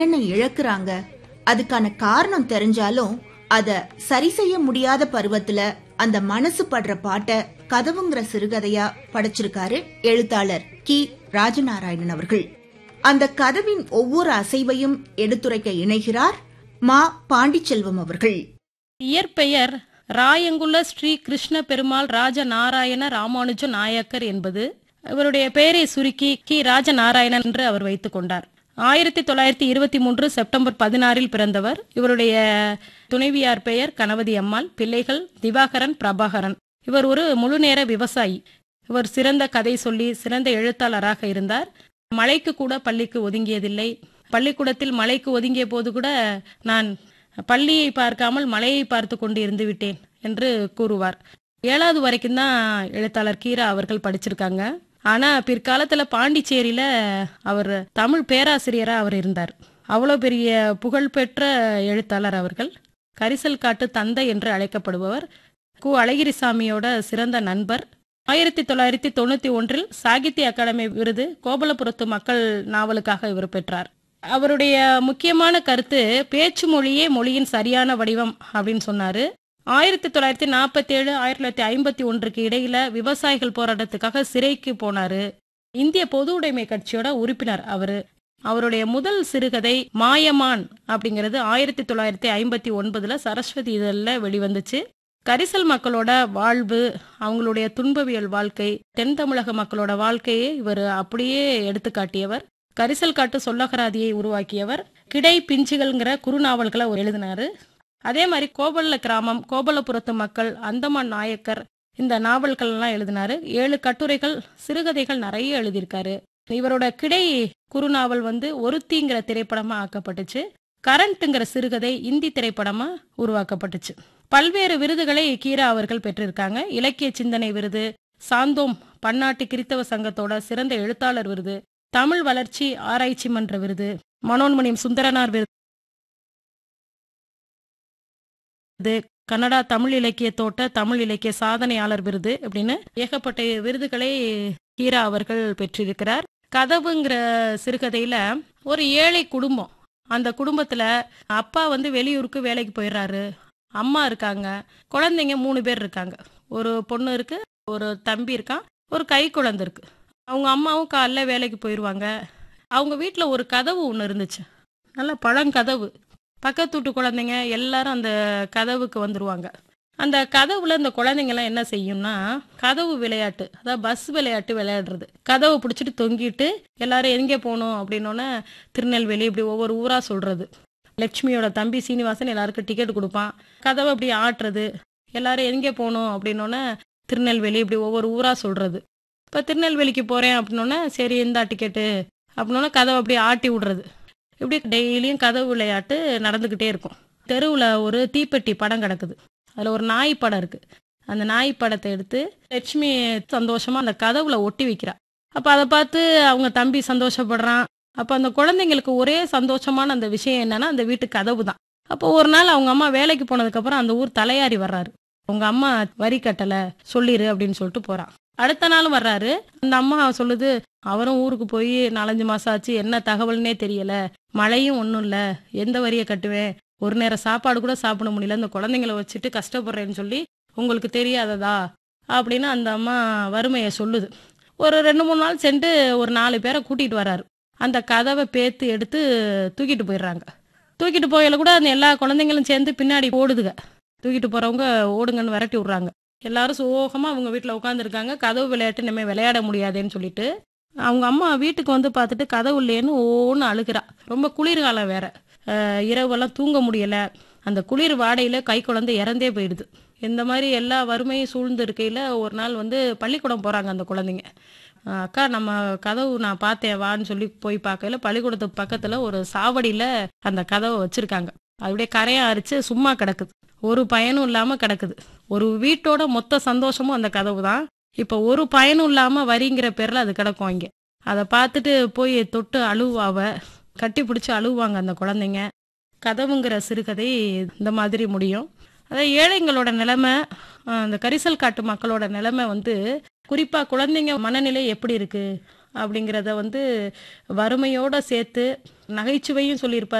என்ன இழக்குறாங்க அதுக்கான காரணம் தெரிஞ்சாலும் அத சரி செய்ய முடியாத பருவத்துல அந்த மனசு படுற பாட்ட கதவுங்கிற சிறுகதையா படைச்சிருக்காரு எழுத்தாளர் கி ராஜநாராயணன் அவர்கள் அந்த கதவின் ஒவ்வொரு அசைவையும் எடுத்துரைக்க இணைகிறார் மா பாண்டிச்செல்வம் அவர்கள் இயற்பெயர் ராயங்குல ஸ்ரீ கிருஷ்ண பெருமாள் ராஜ நாராயண ராமானுஜ நாயக்கர் என்பது இவருடைய பெயரை சுருக்கி கி ராஜநாராயணன் என்று அவர் வைத்துக் கொண்டார் ஆயிரத்தி தொள்ளாயிரத்தி இருபத்தி மூன்று செப்டம்பர் பதினாறில் பிறந்தவர் இவருடைய துணைவியார் பெயர் கணபதி அம்மாள் பிள்ளைகள் திவாகரன் பிரபாகரன் இவர் ஒரு முழுநேர விவசாயி இவர் சிறந்த கதை சொல்லி சிறந்த எழுத்தாளராக இருந்தார் மழைக்கு கூட பள்ளிக்கு ஒதுங்கியதில்லை பள்ளிக்கூடத்தில் மழைக்கு ஒதுங்கிய போது கூட நான் பள்ளியை பார்க்காமல் மலையை பார்த்து கொண்டு இருந்து விட்டேன் என்று கூறுவார் ஏழாவது வரைக்கும் தான் எழுத்தாளர் கீரா அவர்கள் படிச்சிருக்காங்க ஆனா பிற்காலத்துல பாண்டிச்சேரியில அவர் தமிழ் பேராசிரியரா அவர் இருந்தார் அவ்வளோ பெரிய புகழ்பெற்ற எழுத்தாளர் அவர்கள் கரிசல் காட்டு தந்தை என்று அழைக்கப்படுபவர் கு அழகிரிசாமியோட சிறந்த நண்பர் ஆயிரத்தி தொள்ளாயிரத்தி தொண்ணூத்தி ஒன்றில் சாகித்ய அகாடமி விருது கோபலபுரத்து மக்கள் நாவலுக்காக இவர் பெற்றார் அவருடைய முக்கியமான கருத்து பேச்சு மொழியே மொழியின் சரியான வடிவம் அப்படின்னு சொன்னாரு ஆயிரத்தி தொள்ளாயிரத்தி நாற்பத்தி ஏழு ஆயிரத்தி தொள்ளாயிரத்தி ஐம்பத்தி ஒன்றுக்கு இடையில விவசாயிகள் போராட்டத்துக்காக சிறைக்கு போனாரு இந்திய பொது உடைமை கட்சியோட உறுப்பினர் அவரு அவருடைய முதல் சிறுகதை மாயமான் அப்படிங்கிறது ஆயிரத்தி தொள்ளாயிரத்தி ஐம்பத்தி ஒன்பதுல சரஸ்வதி இதழில் வெளிவந்துச்சு கரிசல் மக்களோட வாழ்வு அவங்களுடைய துன்பவியல் வாழ்க்கை தென் தமிழக மக்களோட வாழ்க்கையை இவர் அப்படியே எடுத்துக்காட்டியவர் கரிசல் காட்டு சொல்லகராதியை உருவாக்கியவர் கிடை பிஞ்சுகள்ங்கிற குறுநாவல்களை அவர் எழுதினாரு அதே மாதிரி கோபல்ல கிராமம் கோபலபுரத்து மக்கள் அந்தமான் நாயக்கர் இந்த நாவல்கள் எல்லாம் எழுதினாரு ஏழு கட்டுரைகள் சிறுகதைகள் நிறைய எழுதியிருக்காரு இவரோட கிடை குறுநாவல் வந்து ஒருத்திங்கிற திரைப்படமா ஆக்கப்பட்டுச்சு கரண்ட்டுங்கிற சிறுகதை இந்தி திரைப்படமா உருவாக்கப்பட்டுச்சு பல்வேறு விருதுகளை கீரா அவர்கள் பெற்றிருக்காங்க இலக்கிய சிந்தனை விருது சாந்தோம் பன்னாட்டு கிறித்தவ சங்கத்தோட சிறந்த எழுத்தாளர் விருது தமிழ் வளர்ச்சி ஆராய்ச்சி மன்ற விருது மனோன்மணியம் சுந்தரனார் விருது கன்னடா தமிழ் இலக்கியத்தோட்ட தமிழ் இலக்கிய சாதனையாளர் விருது அப்படின்னு ஏகப்பட்ட விருதுகளை ஹீரா அவர்கள் பெற்றிருக்கிறார் கதவுங்கிற சிறுகதையில ஒரு ஏழை குடும்பம் அந்த குடும்பத்துல அப்பா வந்து வெளியூருக்கு வேலைக்கு போயிடுறாரு அம்மா இருக்காங்க குழந்தைங்க மூணு பேர் இருக்காங்க ஒரு பொண்ணு இருக்கு ஒரு தம்பி இருக்கான் ஒரு கை குழந்தை இருக்கு அவங்க அம்மாவும் காலைல வேலைக்கு போயிடுவாங்க அவங்க வீட்டில் ஒரு கதவு ஒன்று இருந்துச்சு நல்ல பழங்கதவு பக்கத்து வீட்டு குழந்தைங்க எல்லாரும் அந்த கதவுக்கு வந்துருவாங்க அந்த கதவுல இந்த குழந்தைங்கலாம் என்ன செய்யும்னா கதவு விளையாட்டு அதாவது பஸ் விளையாட்டு விளையாடுறது கதவை பிடிச்சிட்டு தொங்கிட்டு எல்லாரும் எங்கே போகணும் அப்படின்னோடனே திருநெல்வேலி இப்படி ஒவ்வொரு ஊரா சொல்றது லட்சுமியோட தம்பி சீனிவாசன் எல்லாருக்கும் டிக்கெட் கொடுப்பான் கதவை அப்படி ஆட்டுறது எல்லாரும் எங்கே போகணும் அப்படின்னோடனே திருநெல்வேலி இப்படி ஒவ்வொரு ஊரா சொல்றது இப்போ திருநெல்வேலிக்கு போறேன் அப்படின்னோடனே சரி இந்தா டிக்கெட்டு அப்படின்னோடனே கதவை அப்படி ஆட்டி விடுறது இப்படி டெய்லியும் கதவு விளையாட்டு நடந்துக்கிட்டே இருக்கும் தெருவில் ஒரு தீப்பெட்டி படம் கிடக்குது அதில் ஒரு நாய் படம் இருக்கு அந்த நாய் படத்தை எடுத்து லட்சுமி சந்தோஷமா அந்த கதவுல ஒட்டி வைக்கிறா அப்போ அதை பார்த்து அவங்க தம்பி சந்தோஷப்படுறான் அப்போ அந்த குழந்தைங்களுக்கு ஒரே சந்தோஷமான அந்த விஷயம் என்னன்னா அந்த வீட்டு கதவு தான் அப்போ ஒரு நாள் அவங்க அம்மா வேலைக்கு போனதுக்கப்புறம் அந்த ஊர் தலையாரி வர்றாரு உங்க அம்மா வரி கட்டலை சொல்லிரு அப்படின்னு சொல்லிட்டு போறான் அடுத்த நாள் வர்றாரு அந்த அம்மா சொல்லுது அவரும் ஊருக்கு போய் நாலஞ்சு மாசம் ஆச்சு என்ன தகவல்னே தெரியல மழையும் ஒன்றும் இல்லை எந்த வரியை கட்டுவேன் ஒரு நேரம் சாப்பாடு கூட சாப்பிட முடியல இந்த குழந்தைங்கள வச்சுட்டு கஷ்டப்படுறேன்னு சொல்லி உங்களுக்கு தெரியாததா அப்படின்னு அந்த அம்மா வறுமையை சொல்லுது ஒரு ரெண்டு மூணு நாள் சென்று ஒரு நாலு பேரை கூட்டிகிட்டு வராரு அந்த கதவை பேத்து எடுத்து தூக்கிட்டு போயிடுறாங்க தூக்கிட்டு போயில கூட அந்த எல்லா குழந்தைங்களும் சேர்ந்து பின்னாடி ஓடுதுங்க தூக்கிட்டு போகிறவங்க ஓடுங்கன்னு விரட்டி விட்றாங்க எல்லாரும் சோகமாக அவங்க வீட்டில் உட்காந்துருக்காங்க கதவு விளையாட்டு இனிமேல் விளையாட முடியாதேன்னு சொல்லிட்டு அவங்க அம்மா வீட்டுக்கு வந்து பார்த்துட்டு கதவு இல்லையேன்னு ஓன்னு அழுகிறா ரொம்ப குளிர்காலம் வேற அஹ் இரவெல்லாம் தூங்க முடியல அந்த குளிர் வாடையில கை குழந்தை இறந்தே போயிடுது இந்த மாதிரி எல்லா வறுமையும் சூழ்ந்து இருக்கையில ஒரு நாள் வந்து பள்ளிக்கூடம் போறாங்க அந்த குழந்தைங்க அஹ் அக்கா நம்ம கதவு நான் பார்த்தேன் வான்னு சொல்லி போய் பார்க்கல பள்ளிக்கூடத்துக்கு பக்கத்துல ஒரு சாவடியில அந்த கதவை வச்சிருக்காங்க அப்படியே கரையா அரிச்சு சும்மா கிடக்குது ஒரு பயனும் இல்லாம கிடக்குது ஒரு வீட்டோட மொத்த சந்தோஷமும் அந்த கதவு தான் இப்ப ஒரு பயனும் இல்லாம வரிங்கிற பேர்ல அது கிடக்கும் இங்க அதை பார்த்துட்டு போய் தொட்டு அழுவாவ கட்டி பிடிச்சி அழுவாங்க அந்த குழந்தைங்க கதவுங்கிற சிறுகதை இந்த மாதிரி முடியும் அதாவது ஏழைங்களோட நிலைமை அஹ், அந்த கரிசல் காட்டு மக்களோட நிலைமை வந்து குறிப்பா குழந்தைங்க மனநிலை எப்படி இருக்கு அப்படிங்கிறத வந்து வறுமையோட சேர்த்து நகைச்சுவையும் சொல்லியிருப்பார்